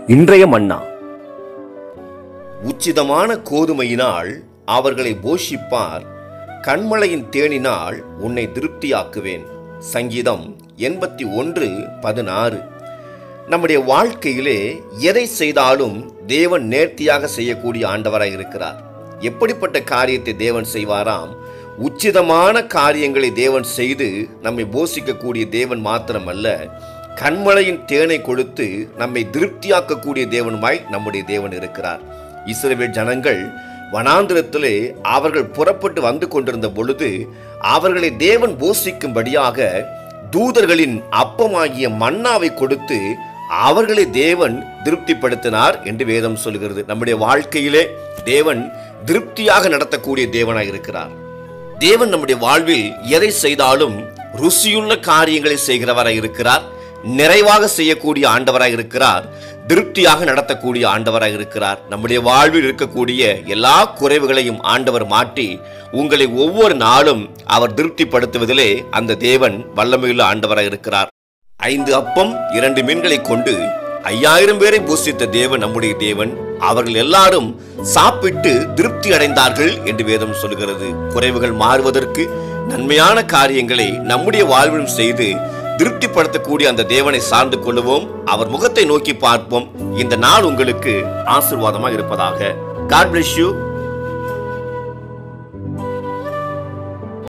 இன்றைய மன்னா உச்சிதமான கோதுமையினால் அவர்களை போஷிப்பார் கண்மலையின் தேனினால் உன்னை திருப்தியாக்குவேன் சங்கீதம் எண்பத்தி ஒன்று பதினாறு நம்முடைய வாழ்க்கையிலே எதை செய்தாலும் தேவன் நேர்த்தியாக செய்யக்கூடிய ஆண்டவராய் இருக்கிறார் எப்படிப்பட்ட காரியத்தை தேவன் செய்வாராம் உச்சிதமான காரியங்களை தேவன் செய்து நம்மை போஷிக்கக்கூடிய தேவன் மாத்திரமல்ல கண்மலையின் தேனை கொடுத்து நம்மை திருப்தியாக்கக்கூடிய தேவனுமாய் நம்முடைய தேவன் இருக்கிறார் இஸ்ரவேல் ஜனங்கள் வனாந்திரத்திலே அவர்கள் புறப்பட்டு வந்து கொண்டிருந்த பொழுது அவர்களை தேவன் போஷிக்கும்படியாக தூதர்களின் அப்பமாகிய மன்னாவை கொடுத்து அவர்களை தேவன் திருப்திப்படுத்தினார் என்று வேதம் சொல்கிறது நம்முடைய வாழ்க்கையிலே தேவன் திருப்தியாக நடத்தக்கூடிய தேவனாய் இருக்கிறார் தேவன் நம்முடைய வாழ்வில் எதை செய்தாலும் ருசியுள்ள காரியங்களை செய்கிறவராய் இருக்கிறார் நிறைவாக செய்யக்கூடிய ஆண்டவராய் இருக்கிறார் திருப்தியாக நடத்தக்கூடிய ஆண்டவராய் இருக்கிறார் நம்முடைய வாழ்வில் இருக்கக்கூடிய எல்லா குறைவுகளையும் ஆண்டவர் மாற்றி உங்களை ஒவ்வொரு நாளும் அவர் திருப்திப்படுத்துவதிலே அந்த தேவன் வல்லமையுள்ள ஆண்டவராய் இருக்கிறார் ஐந்து அப்பம் இரண்டு மீன்களை கொண்டு ஐயாயிரம் பேரை பூசித்த தேவன் நம்முடைய தேவன் அவர்கள் எல்லாரும் சாப்பிட்டு திருப்தி அடைந்தார்கள் என்று வேதம் சொல்கிறது குறைவுகள் மாறுவதற்கு நன்மையான காரியங்களை நம்முடைய வாழ்விலும் செய்து திருப்திப்படுத்தக்கூடிய அந்த தேவனை சார்ந்து கொள்ளுவோம் அவர் முகத்தை நோக்கி பார்ப்போம் இந்த நாள் உங்களுக்கு ஆசீர்வாதமாக இருப்பதாக காட் bless you